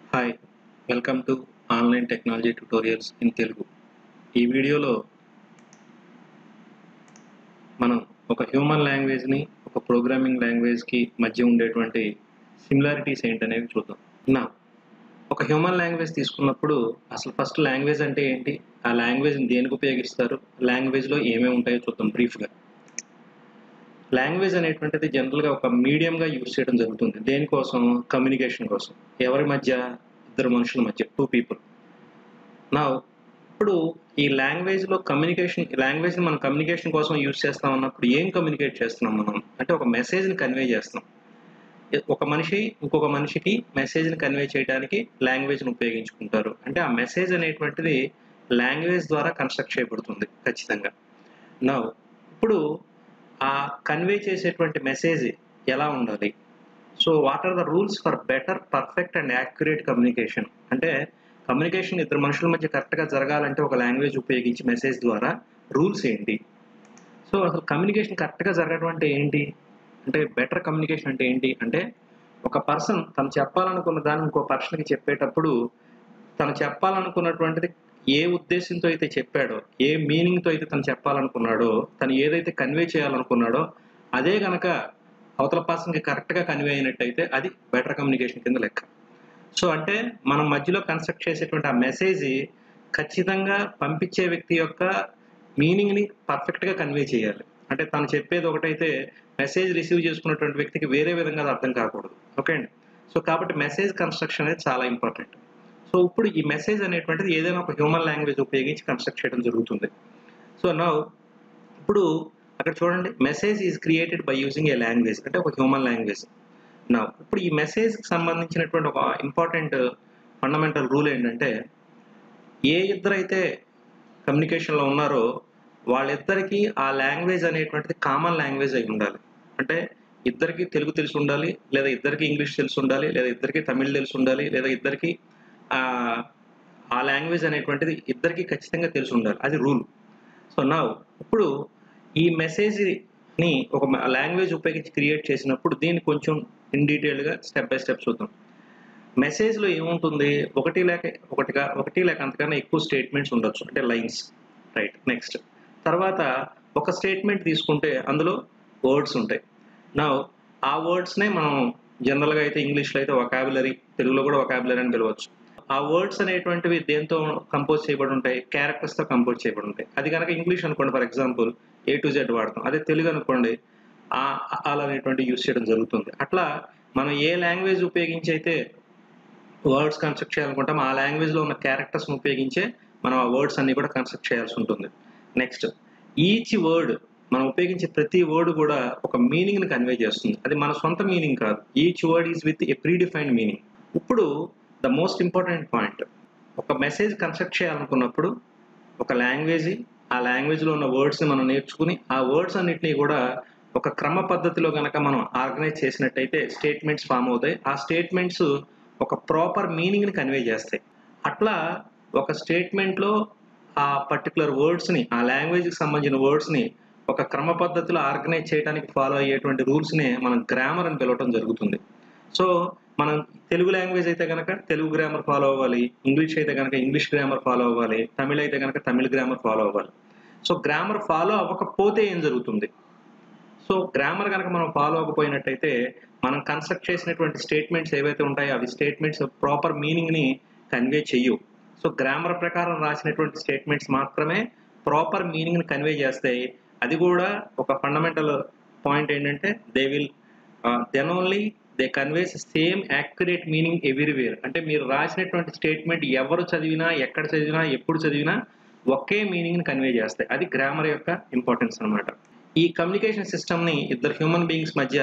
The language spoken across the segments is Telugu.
Hi welcome to online technology tutorials in Telugu ఈ వీడియోలో మనం ఒక హ్యూమన్ లాంగ్వేజ్ని ఒక ప్రోగ్రామింగ్ లాంగ్వేజ్కి మధ్య ఉండేటువంటి సిమిలారిటీస్ ఏంటనేవి చూద్దాం నా ఒక హ్యూమన్ లాంగ్వేజ్ తీసుకున్నప్పుడు అసలు ఫస్ట్ లాంగ్వేజ్ అంటే ఏంటి ఆ లాంగ్వేజ్ని దేనికి ఉపయోగిస్తారు లాంగ్వేజ్లో ఏమేమి ఉంటాయో చూద్దాం బ్రీఫ్గా లాంగ్వేజ్ అనేటువంటిది జనరల్గా ఒక మీడియంగా యూజ్ చేయడం జరుగుతుంది దేనికోసం కమ్యూనికేషన్ కోసం ఎవరి మధ్య ఇద్దరు మనుషుల మధ్య టూ పీపుల్ నా ఇప్పుడు ఈ లాంగ్వేజ్లో కమ్యూనికేషన్ లాంగ్వేజ్ని మనం కమ్యూనికేషన్ కోసం యూజ్ చేస్తాం అన్నప్పుడు ఏం కమ్యూనికేట్ చేస్తున్నాం మనం అంటే ఒక మెసేజ్ని కన్వే చేస్తున్నాం ఒక మనిషి ఇంకొక మనిషికి మెసేజ్ని కన్వే చేయడానికి లాంగ్వేజ్ని ఉపయోగించుకుంటారు అంటే ఆ మెసేజ్ అనేటువంటిది లాంగ్వేజ్ ద్వారా కన్స్ట్రక్ట్ చేయబడుతుంది ఖచ్చితంగా నా ఇప్పుడు ఆ కన్వే చేసేటువంటి మెసేజ్ ఎలా ఉండాలి so what are the rules for better perfect and accurate communication అంటే కమ్యూనికేషన్ ఇద్దరు మనుషుల మధ్య కరెక్ట్గా జరగాలంటే ఒక లాంగ్వేజ్ ఉపయోగించి మెసేజ్ ద్వారా రూల్స్ ఏంటి సో అసలు కమ్యూనికేషన్ కరెక్ట్గా జరగడం అంటే ఏంటి అంటే బెటర్ కమ్యూనికేషన్ అంటే ఏంటి అంటే ఒక పర్సన్ తను చెప్పాలనుకున్న దాన్ని ఇంకో పర్సన్కి చెప్పేటప్పుడు తను చెప్పాలనుకున్నటువంటిది ఏ ఉద్దేశంతో అయితే చెప్పాడో ఏ మీనింగ్తో అయితే తను చెప్పాలనుకున్నాడో తను ఏదైతే కన్వే చేయాలనుకున్నాడో అదే గనక అవతల పర్సన్కి కరెక్ట్గా కన్వే అయినట్టయితే అది బెటర్ కమ్యూనికేషన్ కింద లెక్క సో అంటే మనం మధ్యలో కన్స్ట్రక్ట్ చేసేటువంటి ఆ మెసేజ్ ఖచ్చితంగా పంపించే వ్యక్తి యొక్క మీనింగ్ని పర్ఫెక్ట్గా కన్వే చేయాలి అంటే తను చెప్పేది ఒకటైతే మెసేజ్ రిసీవ్ చేసుకున్నటువంటి వ్యక్తికి వేరే విధంగా అది అర్థం కాకూడదు ఓకే అండి సో కాబట్టి మెసేజ్ కన్స్ట్రక్షన్ అనేది చాలా ఇంపార్టెంట్ సో ఇప్పుడు ఈ మెసేజ్ అనేటువంటిది ఏదైనా ఒక హ్యూమన్ లాంగ్వేజ్ ఉపయోగించి కన్స్ట్రక్ట్ చేయడం జరుగుతుంది సో నా ఇప్పుడు అక్కడ చూడండి message is created by using a language అంటే ఒక హ్యూమన్ లాంగ్వేజ్ నా ఇప్పుడు ఈ మెసేజ్కి సంబంధించినటువంటి ఒక ఇంపార్టెంట్ ఫండమెంటల్ రూల్ ఏంటంటే ఏ ఇద్దరైతే కమ్యూనికేషన్లో ఉన్నారో వాళ్ళిద్దరికీ ఆ లాంగ్వేజ్ అనేటువంటిది కామన్ లాంగ్వేజ్ అయి ఉండాలి అంటే ఇద్దరికి తెలుగు తెలిసి ఉండాలి లేదా ఇద్దరికి ఇంగ్లీష్ తెలిసి ఉండాలి లేదా ఇద్దరికి తమిళ్ తెలిసి ఉండాలి లేదా ఇద్దరికి ఆ లాంగ్వేజ్ అనేటువంటిది ఇద్దరికి ఖచ్చితంగా తెలిసి ఉండాలి అది రూల్ సో నా ఇప్పుడు ఈ మెసేజ్ని ఒక లాంగ్వేజ్ ఉపయోగించి క్రియేట్ చేసినప్పుడు దీన్ని కొంచెం ఇన్ డీటెయిల్గా స్టెప్ బై స్టెప్ చూద్దాం మెసేజ్లో ఏముంటుంది ఒకటి లేక ఒకటిగా ఒకటి లేక అంతకన్నా ఎక్కువ స్టేట్మెంట్స్ ఉండొచ్చు అంటే లైన్స్ రైట్ నెక్స్ట్ తర్వాత ఒక స్టేట్మెంట్ తీసుకుంటే అందులో వర్డ్స్ ఉంటాయి నా ఆ వర్డ్స్నే మనం జనరల్గా అయితే ఇంగ్లీష్లో అయితే వొకాబులరీ తెలుగులో కూడా వొకాబులరీ అని పిలవచ్చు ఆ వర్డ్స్ అనేటువంటివి దేంతో కంపోజ్ చేయబడి ఉంటాయి క్యారెక్టర్స్తో కంపోజ్ చేయబడి ఉంటాయి అది కనుక ఇంగ్లీష్ అనుకోండి for example A to Z వాడతాం అదే తెలుగు అనుకోండి ఆ అలా అనేటువంటి యూస్ చేయడం జరుగుతుంది అట్లా మనం ఏ లాంగ్వేజ్ ఉపయోగించి అయితే వర్డ్స్ కన్స్ట్రక్ట్ చేయాలనుకుంటాం ఆ లాంగ్వేజ్లో ఉన్న క్యారెక్టర్స్ని ఉపయోగించే మనం ఆ వర్డ్స్ అన్ని కూడా కన్స్ట్రక్ట్ చేయాల్సి ఉంటుంది నెక్స్ట్ ఈచ్ వర్డ్ మనం ఉపయోగించే ప్రతి వర్డ్ కూడా ఒక మీనింగ్ని కన్వే చేస్తుంది అది మన సొంత మీనింగ్ కాదు each word is with a predefined meaning ఇప్పుడు ద మోస్ట్ ఇంపార్టెంట్ పాయింట్ ఒక మెసేజ్ కన్స్ట్రక్ట్ చేయాలనుకున్నప్పుడు ఒక లాంగ్వేజ్ ఆ లాంగ్వేజ్లో ఉన్న వర్డ్స్ని మనం నేర్చుకుని ఆ వర్డ్స్ అన్నిటినీ కూడా ఒక క్రమ పద్ధతిలో కనుక మనం ఆర్గనైజ్ చేసినట్టయితే స్టేట్మెంట్స్ ఫామ్ అవుతాయి ఆ స్టేట్మెంట్స్ ఒక ప్రాపర్ మీనింగ్ని కన్వే చేస్తాయి అట్లా ఒక స్టేట్మెంట్లో ఆ పర్టికులర్ వర్డ్స్ని ఆ లాంగ్వేజ్కి సంబంధించిన వర్డ్స్ని ఒక క్రమ పద్ధతిలో ఆర్గనైజ్ చేయడానికి ఫాలో అయ్యేటువంటి రూల్స్ని మనం గ్రామర్ అని పిలవటం జరుగుతుంది సో మనం తెలుగు లాంగ్వేజ్ అయితే కనుక తెలుగు గ్రామర్ ఫాలో అవ్వాలి ఇంగ్లీష్ అయితే కనుక ఇంగ్లీష్ గ్రామర్ ఫాలో అవ్వాలి తమిళ అయితే కనుక తమిళ గ్రామర్ ఫాలో అవ్వాలి సో గ్రామర్ ఫాలో అవ్వకపోతే ఏం జరుగుతుంది సో గ్రామర్ కనుక మనం ఫాలో అవ్వకపోయినట్టయితే మనం కన్స్ట్రక్ట్ చేసినటువంటి స్టేట్మెంట్స్ ఏవైతే ఉంటాయో అవి స్టేట్మెంట్స్ ప్రాపర్ మీనింగ్ని కన్వే చెయ్యు సో గ్రామర్ ప్రకారం రాసినటువంటి స్టేట్మెంట్స్ మాత్రమే ప్రాపర్ మీనింగ్ని కన్వే చేస్తాయి అది కూడా ఒక ఫండమెంటల్ పాయింట్ ఏంటంటే they will then only they conveys same accurate meaning everywhere అంటే మీరు రాసినటువంటి స్టేట్మెంట్ ఎవరు చదివినా ఎక్కడ చదివినా ఎప్పుడు చదివినా ఒకే మీనింగ్ని కన్వే చేస్తాయి అది గ్రామర్ యొక్క ఇంపార్టెన్స్ అనమాట ఈ కమ్యూనికేషన్ సిస్టమ్ని ఇద్దరు హ్యూమన్ బీయింగ్స్ మధ్య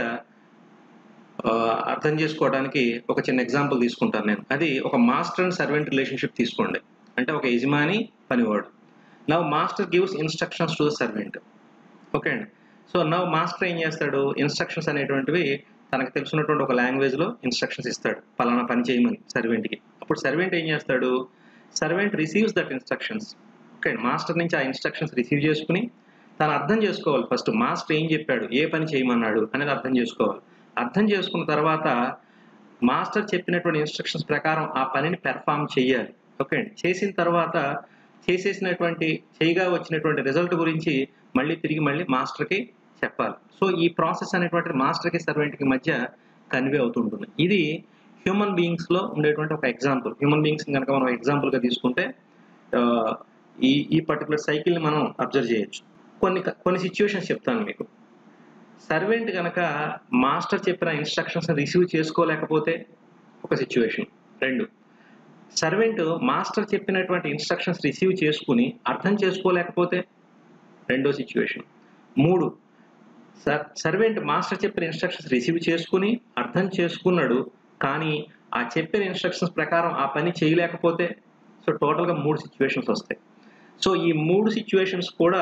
అర్థం చేసుకోవడానికి ఒక చిన్న ఎగ్జాంపుల్ తీసుకుంటాను నేను అది ఒక మాస్టర్ అండ్ సర్వెంట్ రిలేషన్షిప్ తీసుకోండి అంటే ఒక యజమాని పనివాడు now master gives instructions to the servant okay అండి సో నవ్ మాస్టర్ ఏం చేస్తాడు ఇన్స్ట్రక్షన్స్ అనేటువంటివి తనకు తెలుసున్నటువంటి ఒక లాంగ్వేజ్లో ఇన్స్ట్రక్షన్స్ ఇస్తాడు పలానా పని చేయమని సర్వెంట్కి అప్పుడు సర్వెంట్ ఏం చేస్తాడు servant receives that instructions okay master నుంచి ఆ ఇన్స్ట్రక్షన్స్ రిసీవ్ చేసుకుని తను అర్థం చేసుకోవాలి ఫస్ట్ మాస్టర్ ఏం చెప్పాడు ఏ పని చేయమన్నాడు అనేది అర్థం చేసుకోవాలి అర్థం చేసుకున్న తర్వాత మాస్టర్ చెప్పినటువంటి ఇన్స్ట్రక్షన్స్ ప్రకారం ఆ పనిని పెర్ఫామ్ చేయాలి ఓకే అండి చేసిన తర్వాత చేసేసినటువంటి చేయగా వచ్చినటువంటి రిజల్ట్ గురించి మళ్ళీ తిరిగి మళ్ళీ మాస్టర్కి చెప్పాలి సో ఈ ప్రాసెస్ అనేటువంటి మాస్టర్కి సర్వెంట్కి మధ్య కన్వే అవుతుంటుంది ఇది హ్యూమన్ బీయింగ్స్లో ఉండేటువంటి ఒక ఎగ్జాంపుల్ హ్యూమన్ బీయింగ్స్ కనుక మనం ఎగ్జాంపుల్గా తీసుకుంటే ఆ, ఈ ఈ పర్టికులర్ సైకిల్ని మనం అబ్జర్వ్ చేయొచ్చు కొన్ని కొన్ని సిచ్యువేషన్స్ చెప్తాను మీకు సర్వెంట్ కనుక మాస్టర్ చెప్పిన ఇన్స్ట్రక్షన్స్ రిసీవ్ చేసుకోలేకపోతే ఒక సిచ్యువేషన్ రెండు సర్వెంట్ మాస్టర్ చెప్పినటువంటి ఇన్స్ట్రక్షన్స్ రిసీవ్ చేసుకుని అర్థం చేసుకోలేకపోతే రెండో సిచ్యువేషన్ మూడు సర్ సర్వెంట్ మాస్టర్ చెప్పిన ఇన్స్ట్రక్షన్స్ రిసీవ్ చేసుకుని అర్థం చేసుకున్నాడు కానీ ఆ చెప్పిన ఇన్స్ట్రక్షన్స్ ప్రకారం ఆ పని చేయలేకపోతే సో టోటల్గా మూడు సిచ్యువేషన్స్ వస్తాయి సో ఈ మూడు సిచ్యువేషన్స్ కూడా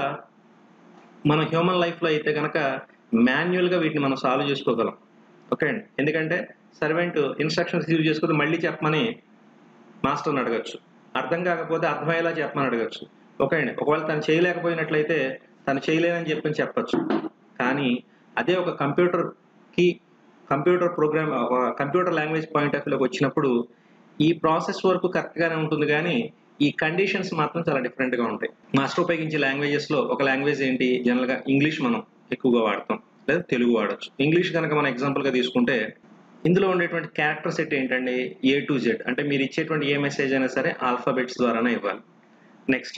మన హ్యూమన్ లైఫ్లో అయితే కనుక మాన్యువల్గా వీటిని మనం సాల్వ్ చేసుకోగలం ఓకే అండి ఎందుకంటే సర్వెంట్ ఇన్స్ట్రక్షన్స్ రిసీవ్ చేసుకుని మళ్ళీ చెప్పమని మాస్టర్ని అడగచ్చు అర్థం కాకపోతే అర్థమయ్యేలా చెప్పమని అడగచ్చు ఓకే అండి ఒకవేళ తను చేయలేకపోయినట్లయితే తను చేయలేదని చెప్పని చెప్పచ్చు కానీ అదే ఒక కంప్యూటర్కి కంప్యూటర్ ప్రోగ్రామ్ ఒక కంప్యూటర్ లాంగ్వేజ్ పాయింట్ ఆఫ్ వ్యూలోకి వచ్చినప్పుడు ఈ ప్రాసెస్ వరకు కరెక్ట్గానే ఉంటుంది కానీ ఈ కండిషన్స్ మాత్రం చాలా డిఫరెంట్గా ఉంటాయి మాస్టర్ ఉపయోగించే లాంగ్వేజెస్లో ఒక లాంగ్వేజ్ ఏంటి జనరల్గా ఇంగ్లీష్ మనం ఎక్కువగా వాడతాం లేదా తెలుగు వాడచ్చు ఇంగ్లీష్ కనుక మనం ఎగ్జాంపుల్గా తీసుకుంటే ఇందులో ఉండేటువంటి క్యారెక్టర్ సెట్ ఏంటండి ఏ టు జెడ్ అంటే మీరు ఇచ్చేటువంటి ఏ మెసేజ్ అయినా సరే ఆల్ఫాబెట్స్ ద్వారానే ఇవ్వాలి నెక్స్ట్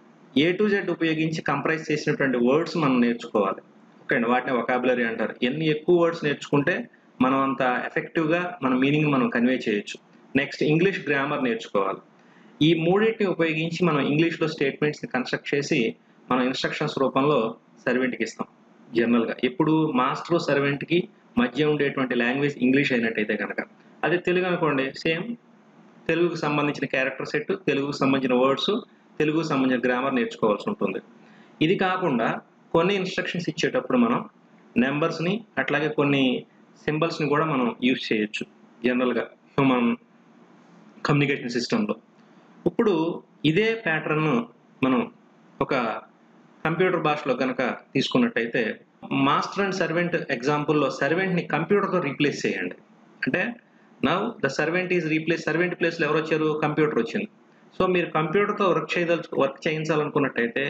ఏ టు జెడ్ ఉపయోగించి కంప్రైజ్ చేసినటువంటి వర్డ్స్ మనం నేర్చుకోవాలి ఓకే అండి వాటిని వొకాబులరీ అంటారు ఎన్ని ఎక్కువ వర్డ్స్ నేర్చుకుంటే మనం అంత ఎఫెక్టివ్గా మన మీనింగ్ మనం కన్వే చేయొచ్చు నెక్స్ట్ ఇంగ్లీష్ గ్రామర్ నేర్చుకోవాలి ఈ మూడింటిని ఉపయోగించి మనం ఇంగ్లీష్లో స్టేట్మెంట్స్ని కన్స్ట్రక్ట్ చేసి మనం ఇన్స్ట్రక్షన్స్ రూపంలో సర్వెంట్కి ఇస్తాం జనరల్గా ఎప్పుడు మాస్టర్ సర్వెంట్కి మధ్య ఉండేటువంటి లాంగ్వేజ్ ఇంగ్లీష్ అయినట్టయితే కనుక అదే తెలుగు అనుకోండి సేమ్ తెలుగుకు సంబంధించిన క్యారెక్టర్ సెట్ తెలుగుకు సంబంధించిన వర్డ్స్ తెలుగుకు సంబంధించిన గ్రామర్ నేర్చుకోవాల్సి ఉంటుంది ఇది కాకుండా కొన్ని ఇన్స్ట్రక్షన్స్ ఇచ్చేటప్పుడు మనం నెంబర్స్ని అట్లాగే కొన్ని సింబల్స్ని కూడా మనం యూజ్ చేయొచ్చు జనరల్గా హ్యూమన్ కమ్యూనికేషన్ సిస్టంలో ఇప్పుడు ఇదే ప్యాటర్న్ మనం ఒక కంప్యూటర్ భాషలో కనుక తీసుకున్నట్టయితే మాస్టర్ అండ్ సర్వెంట్ ఎగ్జాంపుల్లో సర్వెంట్ని కంప్యూటర్తో రీప్లేస్ చేయండి అంటే now the servant is replace servant ప్లేస్లో ఎవరు వచ్చారు కంప్యూటర్ వచ్చింది సో మీరు కంప్యూటర్తో వర్క్ చేయదలు వర్క్ చేయించాలనుకున్నట్టయితే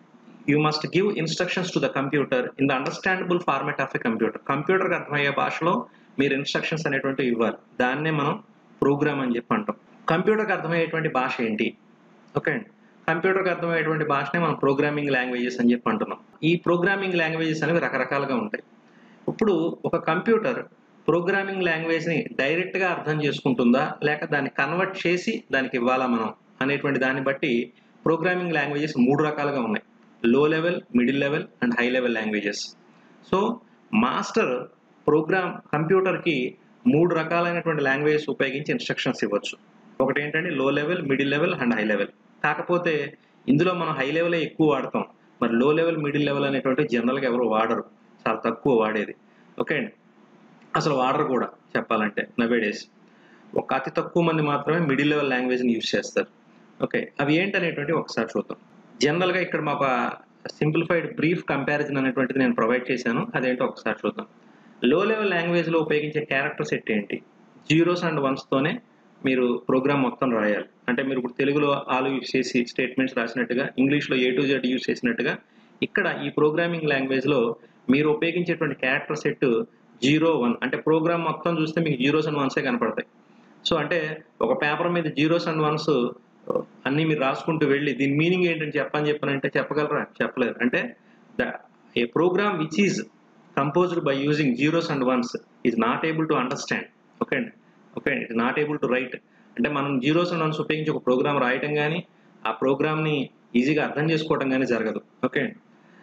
you must give instructions to the computer in the understandable format of a computer కంప్యూటర్కి అర్థమయ్యే భాషలో మీరు ఇన్స్ట్రక్షన్స్ అనేటువంటివి ఇవ్వాలి దాన్నే మనం ప్రోగ్రామ్ అని చెప్పి అంటాం కంప్యూటర్కి అర్థమయ్యేటువంటి భాష ఏంటి ఓకే అండి కంప్యూటర్కి అర్థమయ్యేటువంటి భాషనే మనం ప్రోగ్రామింగ్ లాంగ్వేజెస్ అని చెప్పి అంటున్నాం ఈ ప్రోగ్రామింగ్ లాంగ్వేజెస్ అనేవి రకరకాలుగా ఉంటాయి ఇప్పుడు ఒక కంప్యూటర్ ప్రోగ్రామింగ్ లాంగ్వేజ్ని డైరెక్ట్గా అర్థం చేసుకుంటుందా లేక దాన్ని కన్వర్ట్ చేసి దానికి ఇవ్వాలా మనం అనేటువంటి దాన్ని బట్టి ప్రోగ్రామింగ్ లాంగ్వేజెస్ మూడు రకాలుగా ఉన్నాయి low level middle level and high level languages so master program కంప్యూటర్కి మూడు రకాలైనటువంటి లాంగ్వేజెస్ ఉపయోగించి ఇన్స్ట్రక్షన్స్ ఇవ్వచ్చు ఒకటి ఏంటంటే low level middle level and high level కాకపోతే ఇందులో మనం హై లెవెలే ఎక్కువ వాడతాం మరి లో లెవెల్ మిడిల్ లెవెల్ అనేటువంటి జనరల్గా ఎవరు వాడరు చాలా తక్కువ వాడేది ఓకే అండి అసలు వాడరు కూడా చెప్పాలంటే నవే డేస్ ఒక అతి తక్కువ మంది మాత్రమే మిడిల్ లెవెల్ లాంగ్వేజ్ని యూజ్ చేస్తారు ఓకే అవి ఏంటనేటువంటి ఒకసారి చూద్దాం జనరల్గా ఇక్కడ మాకు సింప్లిఫైడ్ బ్రీఫ్ కంపారిజన్ అనేటువంటిది నేను ప్రొవైడ్ చేశాను అదేంటో ఒకసారి చూద్దాం లో లెవెల్ లాంగ్వేజ్లో ఉపయోగించే క్యారెక్టర్ సెట్ ఏంటి జీరోస్ అండ్ వన్స్తోనే మీరు ప్రోగ్రామ్ మొత్తం రాయాలి అంటే మీరు ఇప్పుడు తెలుగులో ఆలు యూజ్ చేసి స్టేట్మెంట్స్ రాసినట్టుగా ఇంగ్లీష్లో ఏ టు జెడ్ యూజ్ చేసినట్టుగా ఇక్కడ ఈ ప్రోగ్రామింగ్ లాంగ్వేజ్లో మీరు ఉపయోగించేటువంటి క్యారెక్టర్ సెట్ జీరో వన్ అంటే ప్రోగ్రామ్ మొత్తం చూస్తే మీకు జీరోస్ అండ్ వన్సే కనపడతాయి సో అంటే ఒక పేపర్ మీద జీరోస్ అండ్ వన్స్ అన్నీ మీరు రాసుకుంటూ వెళ్ళి దీని మీనింగ్ ఏంటని చెప్పని చెప్పనంటే చెప్పగలరా చెప్పలేరు అంటే the a program which is composed by using zeros and ones is not able to understand okay అండి ఓకే అండి it not able to write అంటే మనం జీరోస్ అండ్ వన్స్ ఉపయోగించి ఒక ప్రోగ్రామ్ రాయటం కానీ ఆ ప్రోగ్రామ్ని ఈజీగా అర్థం చేసుకోవడం కానీ జరగదు ఓకే అండి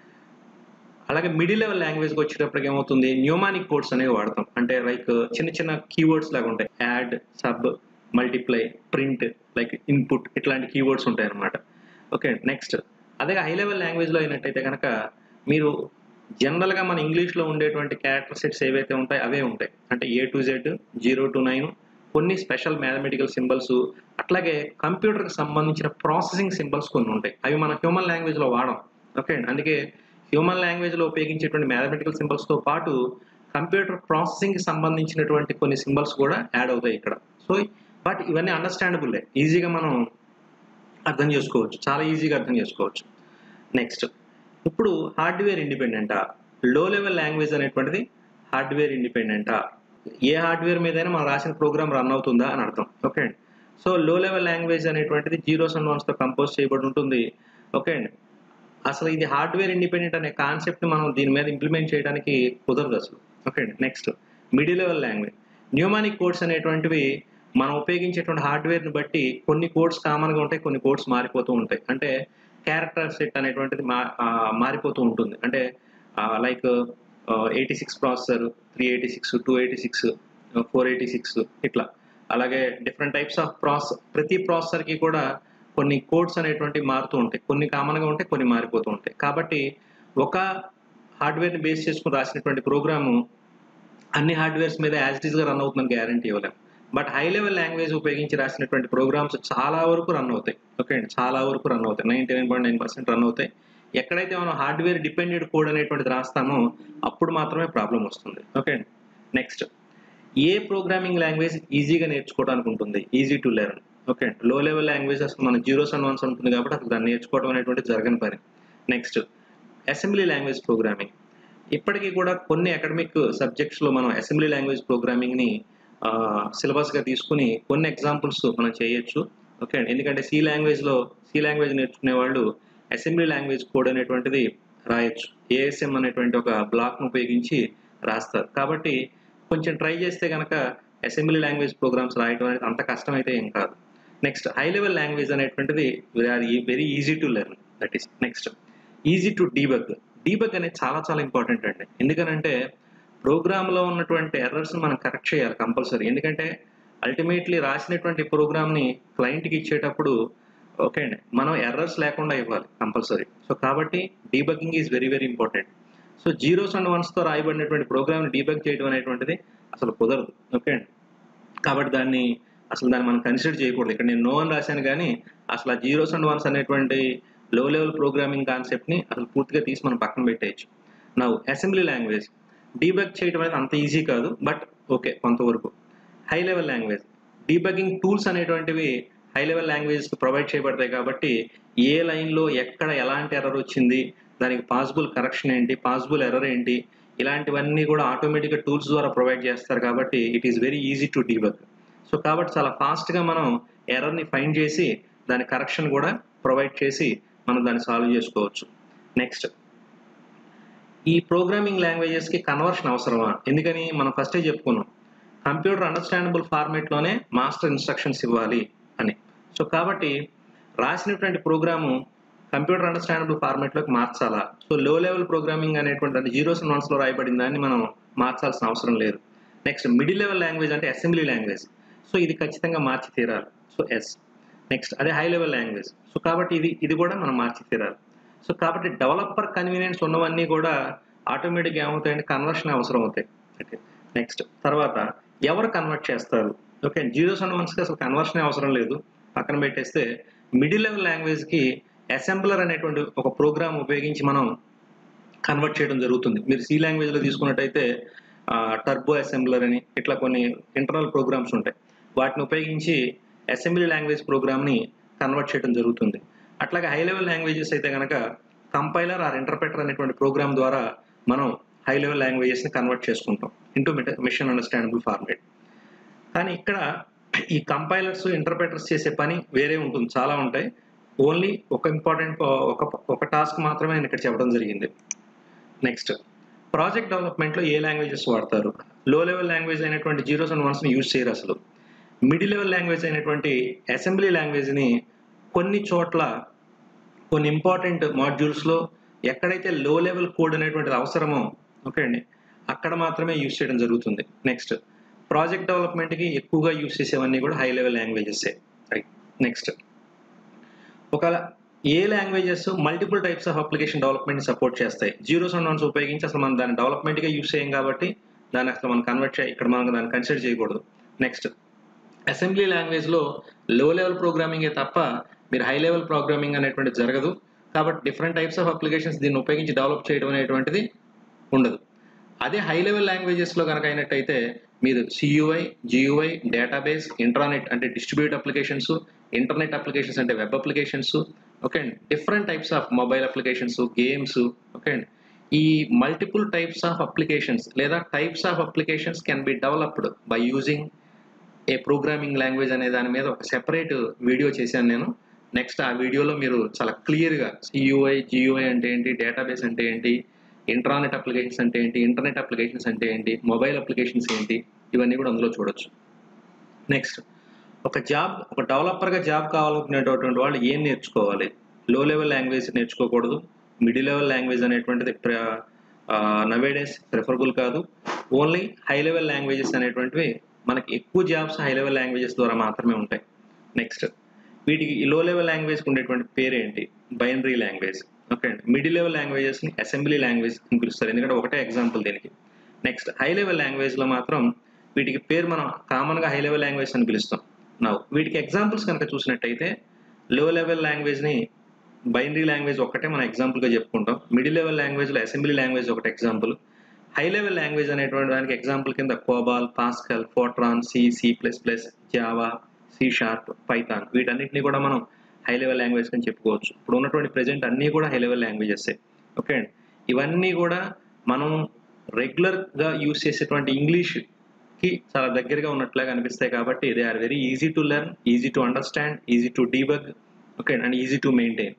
అలాగే మిడిల్ లెవెల్ లాంగ్వేజ్కి వచ్చేటప్పటికి ఏమవుతుంది న్యూమానిక్ కోడ్స్ అనేవి వాడతాం అంటే లైక్ చిన్న చిన్న కీవర్డ్స్ లాగా ఉంటాయి add sub multiply print like input ఇట్లాంటి కీవర్డ్స్ ఉంటాయి అనమాట ఓకే నెక్స్ట్ అదే హై లెవెల్ లాంగ్వేజ్లో అయినట్టయితే కనుక మీరు జనరల్గా మన ఇంగ్లీష్లో ఉండేటువంటి క్యారెక్టర్ సెట్స్ ఏవైతే ఉంటాయో అవే ఉంటాయి అంటే A to Z zero to nine కొన్ని స్పెషల్ మ్యాథమెటికల్ సింబల్స్ అట్లాగే కంప్యూటర్కి సంబంధించిన ప్రాసెసింగ్ సింబల్స్ కొన్ని ఉంటాయి అవి మన హ్యూమన్ లాంగ్వేజ్లో వాడం ఓకే అందుకే హ్యూమన్ లాంగ్వేజ్లో ఉపయోగించేటువంటి మ్యాథమెటికల్ సింబల్స్తో పాటు కంప్యూటర్ ప్రాసెసింగ్కి సంబంధించినటువంటి కొన్ని సింబల్స్ కూడా యాడ్ అవుతాయి ఇక్కడ సో బట్ ఇవన్నీ అండర్స్టాండబుల్లే ఈజీగా మనం అర్థం చేసుకోవచ్చు చాలా ఈజీగా అర్థం చేసుకోవచ్చు నెక్స్ట్ ఇప్పుడు హార్డ్వేర్ ఇండిపెండెంటా లో లెవెల్ లాంగ్వేజ్ అనేటువంటిది హార్డ్వేర్ ఇండిపెండెంటా ఏ హార్డ్వేర్ మీదైనా మనం రాసిన ప్రోగ్రామ్ రన్ అవుతుందా అని అర్థం ఓకే అండి సో లో లెవెల్ లాంగ్వేజ్ అనేటువంటిది జీరోస్ అండ్ వన్స్తో కంపోజ్ చేయబడి ఉంటుంది ఓకే అండి అసలు ఇది హార్డ్వేర్ ఇండిపెండెంట్ అనే కాన్సెప్ట్ మనం దీని మీద ఇంప్లిమెంట్ చేయడానికి కుదరదు అసలు ఓకే అండి next middle level language mnemonic codes అనేటువంటివి మనం ఉపయోగించేటువంటి హార్డ్వేర్ని బట్టి కొన్ని కోడ్స్ కామన్గా ఉంటాయి కొన్ని కోడ్స్ మారిపోతూ ఉంటాయి అంటే క్యారెక్టర్ సెట్ అనేటువంటిది మా ఆ, మారిపోతూ ఉంటుంది అంటే like eighty six processor three eighty six two eighty six four eighty six ఇట్లా అలాగే డిఫరెంట్ టైప్స్ ఆఫ్ ప్రాసెస్ ప్రతి ప్రాసెసర్కి కూడా కొన్ని కోడ్స్ అనేటువంటివి మారుతూ ఉంటాయి కొన్ని కామన్గా ఉంటాయి కొన్ని మారిపోతూ ఉంటాయి కాబట్టి ఒక హార్డ్వేర్ని బేస్ చేసుకుని రాసినటువంటి ప్రోగ్రాము అన్ని హార్డ్వేర్స్ మీద యాజ్ ఇట్ గా రన్ అవుతుందని గ్యారంటీ ఇవ్వలేం బట్ హై లెవెల్ లాంగ్వేజ్ ఉపయోగించి రాసినటువంటి ప్రోగ్రామ్స్ చాలా వరకు రన్ అవుతాయి ఓకే అండి చాలా వరకు రన్ అవుతాయి ninety nine point nine percent run అవుతాయి ఎక్కడైతే మనం హార్డ్వేర్ డిపెండెంట్ కోడ్ అనేటువంటిది రాస్తామో అప్పుడు మాత్రమే ప్రాబ్లం వస్తుంది ఓకే అండి నెక్స్ట్ ఏ ప్రోగ్రామింగ్ లాంగ్వేజ్ ఈజీగా నేర్చుకోవడానికి ఉంటుంది ఈజీ టు లెర్న్ ఓకే అండి లో లెవెల్ లాంగ్వేజ్ అసలు మన జీరోస్ అండ్ వన్స్ ఉంటుంది కాబట్టి అసలు దాన్ని నేర్చుకోవడం అనేటువంటి జరగని పని నెక్స్ట్ అసెంబ్లీ లాంగ్వేజ్ ప్రోగ్రామింగ్ ఇప్పటికీ కూడా కొన్ని అకాడమిక్ సబ్జెక్ట్స్లో మనం అసెంబ్లీ లాంగ్వేజ్ ప్రోగ్రామింగ్ని సిలబస్గా తీసుకుని కొన్ని ఎగ్జాంపుల్స్ మనం చేయొచ్చు ఓకే అండి ఎందుకంటే సి లాంగ్వేజ్లో సి లాంగ్వేజ్ నేర్చుకునే వాళ్ళు అసెంబ్లీ లాంగ్వేజ్ కోడ్ అనేటువంటిది రాయొచ్చు ఏఎస్ఎం అనేటువంటి ఒక బ్లాక్ను ఉపయోగించి రాస్తారు కాబట్టి కొంచెం ట్రై చేస్తే కనుక అసెంబ్లీ లాంగ్వేజ్ ప్రోగ్రామ్స్ రాయడం అనేది అంత కష్టం అయితే ఏం కాదు నెక్స్ట్ హై లెవెల్ లాంగ్వేజ్ అనేటువంటిది very easy to learn that is next easy to debug debug అనేది చాలా చాలా ఇంపార్టెంట్ అండి ఎందుకనంటే ప్రోగ్రామ్లో ఉన్నటువంటి ఎర్రర్స్ మనం కరెక్ట్ చేయాలి కంపల్సరీ ఎందుకంటే అల్టిమేట్లీ రాసినటువంటి ప్రోగ్రామ్ని క్లయింట్కి ఇచ్చేటప్పుడు ఓకే అండి మనం ఎర్రర్స్ లేకుండా ఇవ్వాలి కంపల్సరీ సో కాబట్టి debugging is very very important so zeros and వన్స్తో రాయబడినటువంటి ప్రోగ్రామ్ని డీబగ్ చేయడం అనేటువంటిది అసలు కుదరదు ఓకే అండి కాబట్టి దాన్ని అసలు దాన్ని మనం కన్సిడర్ చేయకూడదు ఇక్కడ నేను నో అని రాశాను కానీ అసలు ఆ జీరోస్ అండ్ వన్స్ అనేటువంటి లో లెవెల్ ప్రోగ్రామింగ్ కాన్సెప్ట్ని అసలు పూర్తిగా తీసి మనం పక్కన పెట్టేయచ్చు నా అసెంబ్లీ లాంగ్వేజ్ డీబగ్ చేయడం అనేది అంత ఈజీ కాదు బట్ ఓకే కొంతవరకు high level language debugging tools అనేటువంటివి హై లెవెల్ లాంగ్వేజ్ ప్రొవైడ్ చేయబడతాయి కాబట్టి ఏ లైన్లో ఎక్కడ ఎలాంటి ఎర్రర్ వచ్చింది దానికి పాసిబుల్ కరెక్షన్ ఏంటి పాసిబుల్ ఎర్రర్ ఏంటి ఇలాంటివన్నీ కూడా ఆటోమేటిక్గా టూల్స్ ద్వారా ప్రొవైడ్ చేస్తారు కాబట్టి it is very easy to debug so కాబట్టి చాలా ఫాస్ట్గా మనం ఎర్రర్ని ఫైండ్ చేసి దాని కరెక్షన్ కూడా ప్రొవైడ్ చేసి మనం దాన్ని సాల్వ్ చేసుకోవచ్చు నెక్స్ట్ ఈ ప్రోగ్రామింగ్ లాంగ్వేజెస్కి కన్వర్షన్ అవసరమా ఎందుకని మనం ఫస్టే చెప్పుకున్నాం కంప్యూటర్ అండర్స్టాండబుల్ ఫార్మేట్లోనే మాస్టర్ ఇన్స్ట్రక్షన్స్ ఇవ్వాలి అని సో కాబట్టి రాసినటువంటి ప్రోగ్రాము కంప్యూటర్ అండర్స్టాండబుల్ ఫార్మేట్లోకి మార్చాలా సో లో లెవెల్ ప్రోగ్రామింగ్ అనేటువంటి అంటే జీరోస్ అండ్ వన్స్లో రాయబడిన దాన్ని మనం మార్చాల్సిన అవసరం లేదు నెక్స్ట్ మిడిల్ లెవెల్ లాంగ్వేజ్ అంటే అసెంబ్లీ లాంగ్వేజ్ సో ఇది ఖచ్చితంగా మార్చి తీరాలి సో ఎస్ నెక్స్ట్ అదే హై లెవెల్ లాంగ్వేజ్ సో కాబట్టి ఇది ఇది కూడా మనం మార్చి తీరాలి సో కాబట్టి డెవలపర్ కన్వీనియన్స్ ఉన్నవన్నీ కూడా ఆటోమేటిక్గా ఏమవుతాయంటే కన్వర్షన్ అవసరం అవుతాయి ఓకే నెక్స్ట్ తర్వాత ఎవరు కన్వర్ట్ చేస్తారు ఓకే జీరోస్ అండ్ వన్స్కి అసలు కన్వర్షన్ అవసరం లేదు పక్కన పెట్టేస్తే మిడిల్ లెవెల్ లాంగ్వేజ్కి అసెంబ్లర్ అనేటువంటి ఒక ప్రోగ్రామ్ ఉపయోగించి మనం కన్వర్ట్ చేయడం జరుగుతుంది మీరు సి లాంగ్వేజ్లో తీసుకున్నట్టయితే టర్బో అసెంబ్లర్ అని ఇట్లా కొన్ని ఇంటర్నల్ ప్రోగ్రామ్స్ ఉంటాయి వాటిని ఉపయోగించి అసెంబ్లీ లాంగ్వేజ్ ప్రోగ్రామ్ని కన్వర్ట్ చేయడం జరుగుతుంది అట్లాగే హై లెవెల్ లాంగ్వేజెస్ అయితే కనుక కంపైలర్ ఆర్ ఇంటర్ప్రెటర్ అనేటువంటి ప్రోగ్రామ్ ద్వారా మనం హై లెవెల్ లాంగ్వేజెస్ని కన్వర్ట్ చేసుకుంటాం ఇంటూ మిషన్ అండర్స్టాండబుల్ ఫార్మేట్ కానీ ఇక్కడ ఈ కంపైలర్స్ ఇంటర్ప్రెటర్స్ చేసే పని వేరే ఉంటుంది చాలా ఉంటాయి ఓన్లీ ఒక ఇంపార్టెంట్ ఒక ఒక టాస్క్ మాత్రమే నేను ఇక్కడ చెప్పడం జరిగింది నెక్స్ట్ ప్రాజెక్ట్ డెవలప్మెంట్లో ఏ లాంగ్వేజెస్ వాడతారు లో లెవెల్ లాంగ్వేజ్ అయినటువంటి జీరోస్ అండ్ వన్స్ని యూజ్ చేయరు అసలు మిడిల్ లెవెల్ లాంగ్వేజ్ అయినటువంటి అసెంబ్లీ లాంగ్వేజ్ని కొన్ని చోట్ల కొన్ని ఇంపార్టెంట్ మాడ్యూల్స్లో ఎక్కడైతే లో లెవెల్ కోడ్ అనేటువంటిది అవసరమో ఓకే అండి అక్కడ మాత్రమే యూజ్ చేయడం జరుగుతుంది నెక్స్ట్ ప్రాజెక్ట్ డెవలప్మెంట్కి ఎక్కువగా యూజ్ చేసేవన్నీ కూడా high level languages right next ఒకవేళ ఏ languages multiple types of application development support చేస్తాయి జీరోస్ అండ్ వన్స్ ఉపయోగించి అసలు మనం దాన్ని డెవలప్మెంట్గా యూజ్ చేయం కాబట్టి దాన్ని అసలు మనం కన్వర్ట్ చేయ ఇక్కడ మనం దాన్ని కన్సిడర్ చేయకూడదు నెక్స్ట్ అసెంబ్లీ లాంగ్వేజ్లో లో లెవెల్ ప్రోగ్రామింగే తప్ప మీరు హై లెవెల్ ప్రోగ్రామింగ్ అనేటువంటిది జరగదు కాబట్టి డిఫరెంట్ టైప్స్ ఆఫ్ అప్లికేషన్స్ దీన్ని ఉపయోగించి డెవలప్ చేయడం అనేటువంటిది ఉండదు అదే హై లెవెల్ లాంగ్వేజెస్లో కనుక అయినట్టయితే మీరు సియుఐ జియుఐ డేటాబేస్ ఇంట్రానెట్ అంటే డిస్ట్రిబ్యూట్ అప్లికేషన్స్ ఇంటర్నెట్ అప్లికేషన్స్ అంటే వెబ్ అప్లికేషన్స్ ఓకే అండి different types of mobile applications games okay అండి ఈ మల్టిపుల్ టైప్స్ ఆఫ్ అప్లికేషన్స్ లేదా types of applications can be developed by using ఏ ప్రోగ్రామింగ్ లాంగ్వేజ్ అనే దాని మీద ఒక సెపరేట్ వీడియో చేశాను నేను నెక్స్ట్ ఆ వీడియోలో మీరు చాలా క్లియర్గా సియుఐ జియుఐ అంటే ఏంటి డేటాబేస్ అంటే ఏంటి ఇంట్రానెట్ అప్లికేషన్స్ అంటే ఏంటి ఇంటర్నెట్ అప్లికేషన్స్ అంటే ఏంటి మొబైల్ అప్లికేషన్స్ ఏంటి ఇవన్నీ కూడా అందులో చూడొచ్చు నెక్స్ట్ ఒక జాబ్ ఒక డెవలపర్గా జాబ్ కావాలనుకునేటటువంటి వాళ్ళు ఏం నేర్చుకోవాలి లో లెవెల్ లాంగ్వేజ్ నేర్చుకోకూడదు మిడిల్ లెవెల్ లాంగ్వేజ్ అనేటువంటిది నవేడేస్ ప్రిఫరబుల్ కాదు ఓన్లీ హై లెవెల్ లాంగ్వేజెస్ అనేటువంటివి మనకి ఎక్కువ జాబ్స్ హై లెవెల్ లాంగ్వేజెస్ ద్వారా మాత్రమే ఉంటాయి నెక్స్ట్ వీటికి ఈ లో లెవెల్ లాంగ్వేజ్కి ఉండేటువంటి పేరు ఏంటి బైనరీ లాంగ్వేజ్ ఓకే అండి మిడిల్ లెవెల్ లాంగ్వేజెస్ని అసెంబ్లీ లాంగ్వేజ్ అని పిలుస్తారు ఎందుకంటే ఒకటే ఎగ్జాంపుల్ దీనికి నెక్స్ట్ హై లెవెల్ లాంగ్వేజ్లో మాత్రం వీటికి పేరు మనం కామన్గా హై లెవెల్ లాంగ్వేజ్ అని పిలుస్తాం నా వీటికి ఎగ్జాంపుల్స్ కనుక చూసినట్టయితే లో లెవెల్ లాంగ్వేజ్ని బైనరీ లాంగ్వేజ్ ఒక్కటే మనం ఎగ్జాంపుల్గా చెప్పుకుంటాం మిడిల్ లెవెల్ లాంగ్వేజ్లో అసెంబ్లీ లాంగ్వేజ్ ఒకటి ఎగ్జాంపుల్ హై లెవెల్ లాంగ్వేజ్ అనేటువంటి దానికి ఎగ్జాంపుల్ కింద COBOL Pascal Fortran C C plus plus Java C sharp Python వీటన్నిటిని కూడా మనం హై లెవెల్ లాంగ్వేజ్ అని చెప్పుకోవచ్చు ఇప్పుడు ఉన్నటువంటి ప్రెజెంట్ అన్నీ కూడా హై లెవెల్ లాంగ్వేజెస్ ఓకే అండి ఇవన్నీ కూడా మనం రెగ్యులర్గా యూస్ చేసేటువంటి ఇంగ్లీష్కి చాలా దగ్గరగా ఉన్నట్లుగా అనిపిస్తాయి కాబట్టి they are very easy to learn easy to understand easy to debug okay and easy to maintain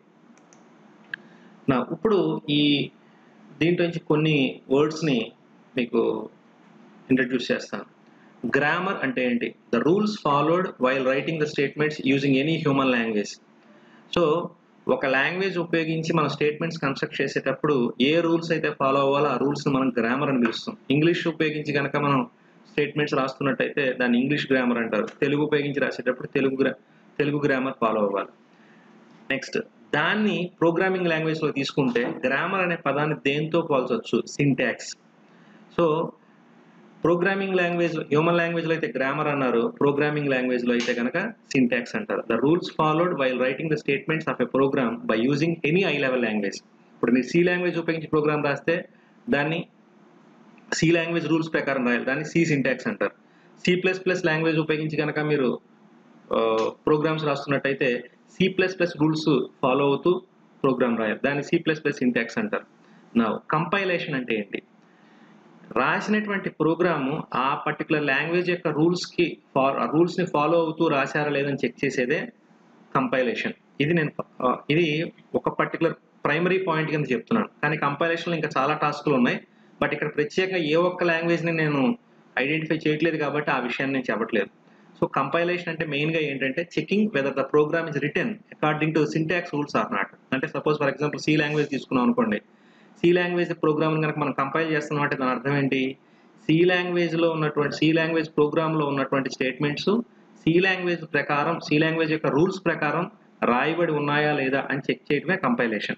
నా ఇప్పుడు ఈ దీంట్లో నుంచి కొన్ని వర్డ్స్ని మీకు ఇంట్రడ్యూస్ చేస్తాను గ్రామర్ అంటే ఏంటి the rules followed while writing the statements using any human language so ఒక లాంగ్వేజ్ ఉపయోగించి మనం స్టేట్మెంట్స్ కన్స్ట్రక్ట్ చేసేటప్పుడు ఏ రూల్స్ అయితే ఫాలో అవ్వాలో ఆ రూల్స్ మనం గ్రామర్ అని పిలుస్తాం ఇంగ్లీష్ ఉపయోగించి కనుక మనం స్టేట్మెంట్స్ రాస్తున్నట్టయితే దాన్ని ఇంగ్లీష్ గ్రామర్ అంటారు తెలుగు ఉపయోగించి రాసేటప్పుడు తెలుగు గ్రా తెలుగు గ్రామర్ ఫాలో అవ్వాలి నెక్స్ట్ దాన్ని ప్రోగ్రామింగ్ లాంగ్వేజ్లో తీసుకుంటే గ్రామర్ అనే పదాన్ని దేంతో పోల్చొచ్చు syntax so programming language human లాంగ్వేజ్లో అయితే గ్రామర్ అన్నారు ప్రోగ్రామింగ్ లాంగ్వేజ్లో అయితే కనుక సింటాక్స్ అంటారు the rules followed while writing the statements of a program by using any high level language ఇప్పుడు మీరు సి లాంగ్వేజ్ ఉపయోగించి ప్రోగ్రామ్ రాస్తే దాన్ని సి లాంగ్వేజ్ రూల్స్ ప్రకారం రాయాలి దాన్ని సి సింటాక్స్ అంటారు సి ప్లస్ ప్లస్ లాంగ్వేజ్ ఉపయోగించి కనుక మీరు ప్రోగ్రామ్స్ రాస్తున్నట్టయితే C plus plus rules follow అవుతూ ప్రోగ్రామ్ రాయాలి దాన్ని సి ప్లస్ ప్లస్ సింటాక్స్ అంటారు నా కంపైలేషన్ అంటే ఏంటి రాసినటువంటి ప్రోగ్రాము ఆ పర్టికులర్ లాంగ్వేజ్ యొక్క రూల్స్కి ఫా రూల్స్ని ఫాలో అవుతూ రాశారా లేదని చెక్ చేసేదే కంపైలేషన్ ఇది నేను ఇది ఒక పర్టికులర్ ప్రైమరీ పాయింట్ కింద చెప్తున్నాను కానీ కంపైలేషన్లో ఇంకా చాలా టాస్క్లు ఉన్నాయి బట్ ఇక్కడ ప్రత్యేకంగా ఏ ఒక్క లాంగ్వేజ్ని నేను ఐడెంటిఫై చేయట్లేదు కాబట్టి ఆ విషయాన్ని నేను చెప్పట్లేదు సో కంపైలేషన్ అంటే మెయిన్గా ఏంటంటే checking whether the program is return according to syntax rules or not అంటే suppose for example C language తీసుకున్నాం అనుకోండి సి లాంగ్వేజ్ ప్రోగ్రామ్ కనుక మనం కంపైల్ చేస్తున్నాం అంటే దాని అర్థం ఏంటి సి లాంగ్వేజ్లో ఉన్నటువంటి సి లాంగ్వేజ్ ప్రోగ్రామ్లో ఉన్నటువంటి స్టేట్మెంట్స్ సి లాంగ్వేజ్ ప్రకారం సి లాంగ్వేజ్ యొక్క రూల్స్ ప్రకారం రాయబడి ఉన్నాయా లేదా అని చెక్ చేయడమే కంపైలేషన్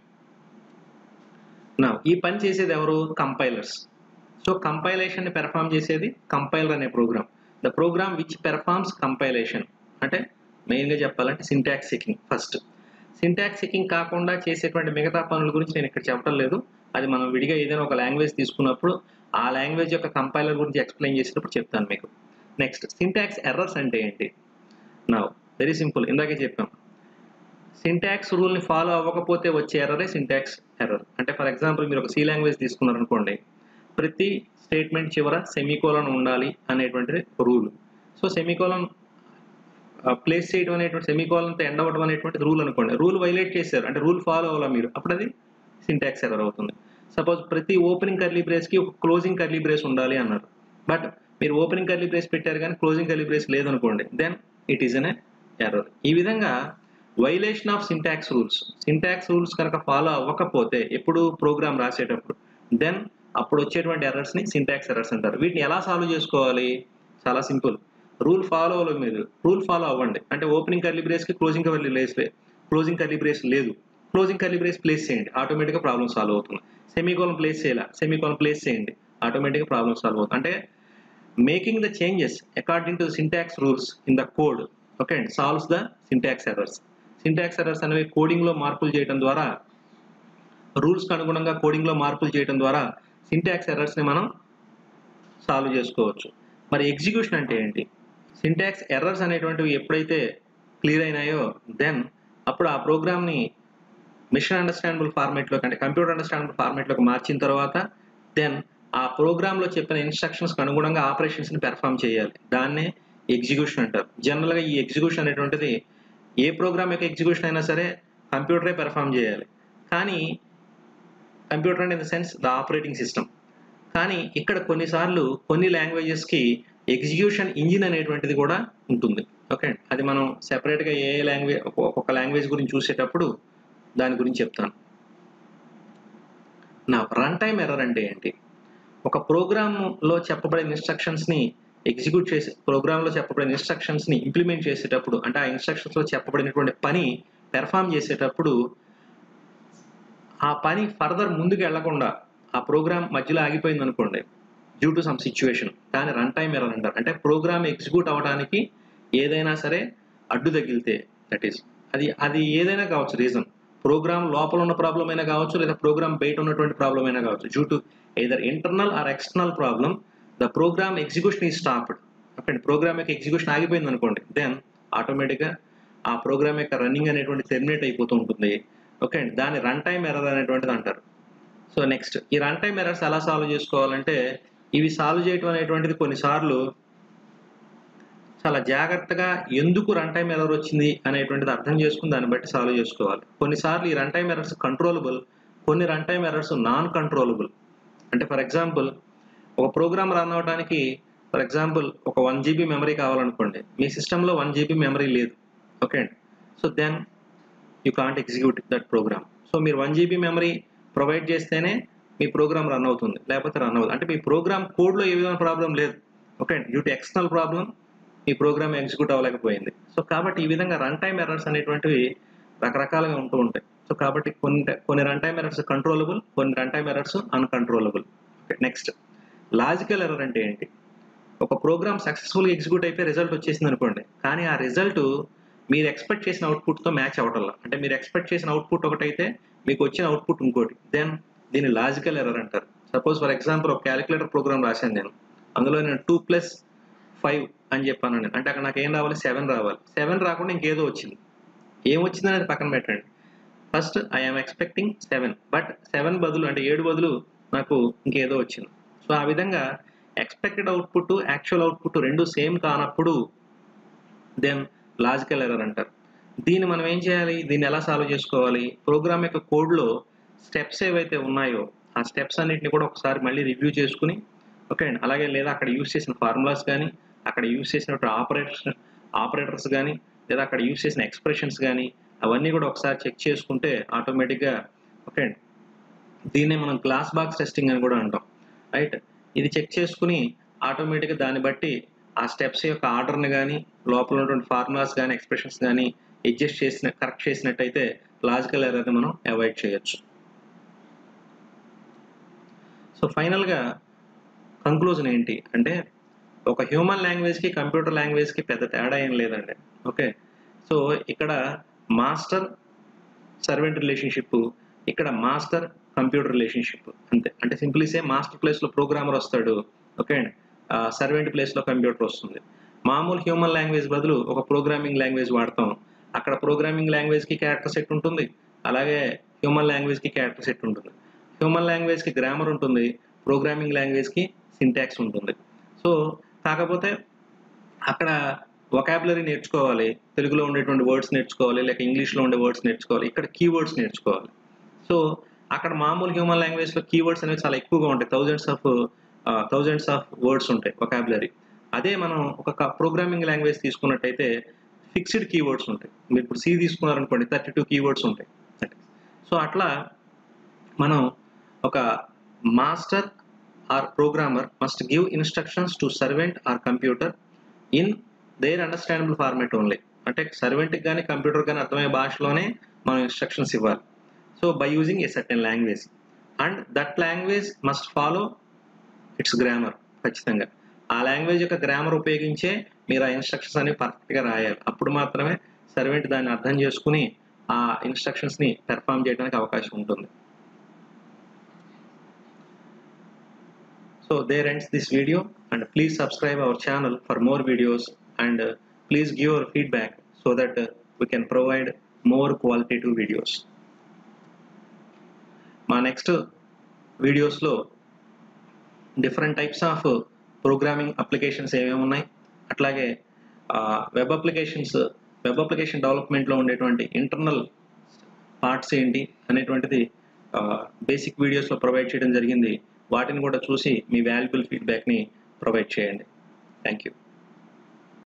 నా ఈ పని చేసేది ఎవరు కంపైలర్స్ సో కంపైలేషన్ పెర్ఫామ్ చేసేది కంపైలర్ అనే program the program which performs compilation అంటే మెయిన్గా చెప్పాలంటే syntax checking first syntax checking కాకుండా చేసేటువంటి మిగతా పనుల గురించి నేను ఇక్కడ చెప్పడం లేదు అది మనం విడిగా ఏదైనా ఒక లాంగ్వేజ్ తీసుకున్నప్పుడు ఆ లాంగ్వేజ్ యొక్క కంపైలర్ గురించి ఎక్స్ప్లెయిన్ చేసినప్పుడు చెప్తాను మీకు నెక్స్ట్ సింటాక్స్ ఎర్రర్స్ అంటే ఏంటి నా వెరీ సింపుల్ ఇందాకే చెప్పాం సింటాక్స్ రూల్ని ఫాలో అవ్వకపోతే వచ్చే ఎర్రరే సింటాక్స్ ఎర్రర్ అంటే ఫర్ ఎగ్జాంపుల్ మీరు ఒక సి లాంగ్వేజ్ తీసుకున్నారనుకోండి ప్రతి స్టేట్మెంట్ చివర సెమీకోలన్ ఉండాలి అనేటువంటిది రూల్ సో సెమీకోలన్ ప్లేస్ చేయడం అనేటువంటి సెమీకోలన్తో ఎండ్ అవ్వడం అనేటువంటి రూల్ అనుకోండి రూల్ వైలేట్ చేశారు అంటే రూల్ ఫాలో అవ్వాలా మీరు అప్పుడు అది సింటాక్స్ ఎర్రర్ అవుతుంది సపోజ్ ప్రతి ఓపెనింగ్ కర్లీ బ్రేస్కి ఒక క్లోజింగ్ కర్లీ బ్రేస్ ఉండాలి అన్నారు బట్ మీరు ఓపెనింగ్ కర్లీ బ్రేస్ పెట్టారు కానీ క్లోజింగ్ కర్లీ బ్రేస్ లేదనుకోండి then it is an error ఈ విధంగా violation of syntax rules syntax rules కనుక ఫాలో అవ్వకపోతే ఎప్పుడు ప్రోగ్రామ్ రాసేటప్పుడు దెన్ అప్పుడు వచ్చేటువంటి ఎర్రర్స్ని సింటాక్స్ ఎర్రర్స్ అంటారు వీటిని ఎలా సాల్వ్ చేసుకోవాలి చాలా సింపుల్ రూల్ ఫాలో అవ్వాలి మీరు రూల్ ఫాలో అవ్వండి అంటే ఓపెనింగ్ కర్లీ బ్రేస్కి closing curly brace closing curly brace లేదు క్లోజింగ్ కర్లీ బ్రేస్ ప్లేస్ చేయండి ఆటోమేటిక్గా ప్రాబ్లమ్ సాల్వ్ అవుతుంది సెమీకోలం ప్లేస్ చేయాలి సెమీకోలం ప్లేస్ చేయండి ఆటోమేటిక్గా ప్రాబ్లమ్ సాల్వ్ అవుతుంది అంటే making the changes according to syntax rules in the code okay and solves the syntax errors syntax errors అనేవి కోడింగ్లో మార్పులు చేయడం ద్వారా రూల్స్కి అనుగుణంగా కోడింగ్లో మార్పులు చేయడం ద్వారా సింటాక్స్ ఎర్రర్స్ని మనం సాల్వ్ చేసుకోవచ్చు మరి ఎగ్జిక్యూషన్ అంటే ఏంటి సింటాక్స్ ఎర్రర్స్ అనేటువంటివి ఎప్పుడైతే క్లియర్ అయినాయో దెన్ అప్పుడు ఆ ప్రోగ్రామ్ని మిషన్ అండర్స్టాండబుల్ ఫార్మేట్లోకి అంటే కంప్యూటర్ అండర్స్టాండబుల్ ఫార్మేట్లోకి మార్చిన తర్వాత దెన్ ఆ ప్రోగ్రాంలో చెప్పిన ఇన్స్ట్రక్షన్స్కి అనుగుణంగా ఆపరేషన్స్ని పెర్ఫామ్ చేయాలి దాన్నే ఎగ్జిక్యూషన్ అంటారు జనరల్గా ఈ ఎగ్జిక్యూషన్ అనేటువంటిది ఏ ప్రోగ్రామ్ యొక్క ఎగ్జిక్యూషన్ అయినా సరే కంప్యూటరే పెర్ఫామ్ చేయాలి కానీ కంప్యూటర్ అంటే in the sense the operating system కానీ ఇక్కడ కొన్నిసార్లు కొన్ని లాంగ్వేజెస్కి ఎగ్జిక్యూషన్ ఇంజిన్ అనేటువంటిది కూడా ఉంటుంది ఓకే అది మనం సెపరేట్గా ఏ లాంగ్వేజ్ ఒక్కొక్క లాంగ్వేజ్ గురించి చూసేటప్పుడు దాని గురించి చెప్తాను నా రన్ టైం ఎర్రర్ అంటే ఏంటి ఒక ప్రోగ్రామ్లో చెప్పబడిన ఇన్స్ట్రక్షన్స్ని ఎగ్జిక్యూట్ చేసే ప్రోగ్రాంలో చెప్పబడిన ఇన్స్ట్రక్షన్స్ని ఇంప్లిమెంట్ చేసేటప్పుడు అంటే ఆ ఇన్స్ట్రక్షన్స్లో చెప్పబడినటువంటి పని పెర్ఫామ్ చేసేటప్పుడు ఆ పని ఫర్దర్ ముందుకు వెళ్లకుండా ఆ ప్రోగ్రామ్ మధ్యలో ఆగిపోయింది అనుకోండి డ్యూ టు సమ్ సిచ్యువేషన్ దాని రన్ టైం ఎర్రర్ అంటారు అంటే ప్రోగ్రామ్ ఎగ్జిక్యూట్ అవ్వడానికి ఏదైనా సరే అడ్డు తగిలితే దట్ ఈస్ అది అది ఏదైనా కావచ్చు రీజన్ ప్రోగ్రామ్ లోపల ఉన్న ప్రాబ్లం అయినా కావచ్చు లేదా ప్రోగ్రామ్ బయట ఉన్నటువంటి ప్రాబ్లం అయినా కావచ్చు due to either internal or external problem the program execution is stopped okay program యొక్క ఎగ్జిక్యూషన్ ఆగిపోయింది అనుకోండి దెన్ ఆటోమేటిక్గా ఆ ప్రోగ్రామ్ యొక్క రన్నింగ్ అనేటువంటి టెర్మినేట్ అయిపోతూ ఉంటుంది ఓకే అండి దాన్ని రన్ టైం ఎర్రర్ అనేటువంటిది అంటారు సో నెక్స్ట్ ఈ రన్ టైం ఎర్రర్స్ ఎలా సాల్వ్ చేసుకోవాలంటే ఇవి సాల్వ్ చేయటం అనేటువంటిది కొన్నిసార్లు చాలా జాగ్రత్తగా ఎందుకు రన్ టైం ఎర్రర్ వచ్చింది అనేటువంటిది అర్థం చేసుకుని దాన్ని బట్టి సాల్వ్ చేసుకోవాలి కొన్నిసార్లు ఈ రన్ టైం ఎర్రర్స్ కంట్రోలబుల్ కొన్ని run time errors non controllable అంటే ఫర్ ఎగ్జాంపుల్ ఒక ప్రోగ్రామ్ రన్ అవడానికి ఫర్ ఎగ్జాంపుల్ ఒక వన్ జీబీ మెమరీ కావాలనుకోండి మీ సిస్టంలో వన్ జీబీ మెమరీ లేదు ఓకే అండి so then you can't execute that program so మీరు వన్ జీబీ మెమరీ ప్రొవైడ్ చేస్తేనే మీ ప్రోగ్రామ్ రన్ అవుతుంది లేకపోతే రన్ అవుతుంది అంటే మీ ప్రోగ్రామ్ కోడ్లో ఏ విధమైన ప్రాబ్లం లేదు okay due to external problem మీ ప్రోగ్రామ్ ఎగ్జిక్యూట్ అవ్వలేకపోయింది సో కాబట్టి ఈ విధంగా రన్ టైం ఎర్రర్స్ అనేటువంటివి రకరకాలుగా ఉంటూ ఉంటాయి సో కాబట్టి కొన్ని కొన్ని రన్ టైం ఎర్రర్స్ కంట్రోలబుల్ కొన్ని run time errors uncontrollable okay next logical error అంటే ఏంటి ఒక ప్రోగ్రామ్ సక్సెస్ఫుల్గా ఎగ్జిక్యూట్ అయిపోయి రిజల్ట్ వచ్చేసింది అనుకోండి కానీ ఆ రిజల్ట్ మీరు ఎక్స్పెక్ట్ చేసిన అవుట్పుట్తో మ్యాచ్ అవటంలా అంటే మీరు ఎక్స్పెక్ట్ చేసిన అవుట్పుట్ ఒకటైతే మీకు వచ్చిన అవుట్పుట్ ఇంకోటి దెన్ దీన్ని లాజికల్ ఎర్రర్ అంటారు సపోజ్ ఫర్ ఎగ్జాంపుల్ ఒక క్యాలిక్యులేటర్ ప్రోగ్రామ్ రాశాను నేను అందులో నేను టూ ప్లస్ ఫైవ్ అని చెప్పాను నేను అంటే అక్కడ నాకు ఏం రావాలి సెవెన్ రావాలి సెవెన్ రాకుండా ఇంకేదో వచ్చింది ఏం వచ్చింది అనేది పక్కన పెట్టండి first I'm expecting seven but seven బదులు అంటే ఏడు బదులు నాకు ఇంకేదో వచ్చింది సో ఆ విధంగా ఎక్స్పెక్టెడ్ అవుట్పుట్ యాక్చువల్ అవుట్పుట్ రెండు సేమ్ కానప్పుడు దెన్ లాజికల్ ఎర్రర్ అంటారు దీన్ని మనం ఏం చేయాలి దీన్ని ఎలా సాల్వ్ చేసుకోవాలి ప్రోగ్రామ్ యొక్క కోడ్లో స్టెప్స్ ఏవైతే ఉన్నాయో ఆ స్టెప్స్ అన్నింటిని కూడా ఒకసారి మళ్ళీ రివ్యూ చేసుకుని ఓకే అండి అలాగే లేదా అక్కడ యూస్ చేసిన ఫార్ములాస్ కానీ అక్కడ యూస్ చేసినటువంటి ఆపరేటర్స్ ఆపరేటర్స్ కానీ లేదా అక్కడ యూస్ చేసిన ఎక్స్ప్రెషన్స్ కానీ అవన్నీ కూడా ఒకసారి చెక్ చేసుకుంటే ఆటోమేటిక్గా ఓకే అండి దీన్నే మనం గ్లాస్ బాక్స్ టెస్టింగ్ అని కూడా అంటాం రైట్ ఇది చెక్ చేసుకుని ఆటోమేటిక్గా దాన్ని బట్టి ఆ స్టెప్స్ యొక్క ఆర్డర్ని కానీ లోపల ఉన్నటువంటి ఫార్ములాస్ కానీ ఎక్స్ప్రెషన్స్ కానీ అడ్జస్ట్ చేసిన కరెక్ట్ చేసినట్టయితే లాజికల్ ఎర్రర్ని మనం అవాయిడ్ చేయొచ్చు సో ఫైనల్గా కంక్లూజన్ ఏంటి అంటే ఒక హ్యూమన్ లాంగ్వేజ్కి కంప్యూటర్ లాంగ్వేజ్కి పెద్ద తేడా ఏం లేదండి ఓకే సో ఇక్కడ మాస్టర్ సర్వెంట్ రిలేషన్షిప్ ఇక్కడ మాస్టర్ కంప్యూటర్ రిలేషన్షిప్ అంతే అంటే సింప్లీ సే మాస్టర్ ప్లేస్లో ప్రోగ్రామర్ వస్తాడు ఓకే అండి సర్వెంట్ ప్లేస్లో కంప్యూటర్ వస్తుంది మామూలు హ్యూమన్ లాంగ్వేజ్ బదులు ఒక ప్రోగ్రామింగ్ లాంగ్వేజ్ వాడతాం అక్కడ ప్రోగ్రామింగ్ లాంగ్వేజ్కి క్యారెక్టర్ సెట్ ఉంటుంది అలాగే హ్యూమన్ లాంగ్వేజ్కి క్యారెక్టర్ సెట్ ఉంటుంది హ్యూమన్ లాంగ్వేజ్కి గ్రామర్ ఉంటుంది ప్రోగ్రామింగ్ లాంగ్వేజ్కి సింటాక్స్ ఉంటుంది సో కాకపోతే అక్కడ వొకాబులరీ నేర్చుకోవాలి తెలుగులో ఉండేటువంటి వర్డ్స్ నేర్చుకోవాలి లేక ఇంగ్లీష్లో ఉండే వర్డ్స్ నేర్చుకోవాలి ఇక్కడ కీవర్డ్స్ నేర్చుకోవాలి సో అక్కడ మామూలు హ్యూమన్ లాంగ్వేజ్లో కీవర్డ్స్ అనేవి చాలా ఎక్కువగా ఉంటాయి thousands of thousands of words ఉంటాయి వొకాబులరీ అదే మనం ఒక ప్రోగ్రామింగ్ లాంగ్వేజ్ తీసుకున్నట్టయితే ఫిక్స్డ్ కీవర్డ్స్ ఉంటాయి మీరు ఇప్పుడు సి తీసుకున్నారనుకోండి థర్టీ టూ కీవర్డ్స్ ఉంటాయి సో అట్లా మనం ఒక master or programmer must give instructions to servant or computer in their understandable format only అంటే సర్వెంట్కి కానీ కంప్యూటర్ కానీ అర్థమయ్యే భాషలోనే మనం ఇన్స్ట్రక్షన్స్ ఇవ్వాలి so by using a certain language and that language must follow its grammar ఖచ్చితంగా ఆ లాంగ్వేజ్ యొక్క గ్రామర్ ఉపయోగించే మీరు ఆ ఇన్స్ట్రక్షన్స్ అనేవి పర్ఫెక్ట్గా రాయాలి అప్పుడు మాత్రమే సర్వెంట్ దాన్ని అర్థం చేసుకుని ఆ ఇన్స్ట్రక్షన్స్ని పెర్ఫామ్ చేయడానికి అవకాశం ఉంటుంది So there ends this video and please subscribe our channel for more videos and uh, please give your feedback so that uh, we can provide more qualitative videos. మా నెక్స్ట్ వీడియోస్లో different types of programming applications ఏమేమి ఉన్నాయి అట్లాగే వెబ్ అప్లికేషన్స్ వెబ్ అప్లికేషన్ డెవలప్మెంట్లో ఉండేటువంటి ఇంటర్నల్ పార్ట్స్ ఏంటి అనేటువంటిది బేసిక్ వీడియోస్లో ప్రొవైడ్ చేయడం జరిగింది వాటిని కూడా చూసి మీ వాల్యుబుల్ ఫీడ్బ్యాక్ని ప్రొవైడ్ చేయండి థ్యాంక్ యూ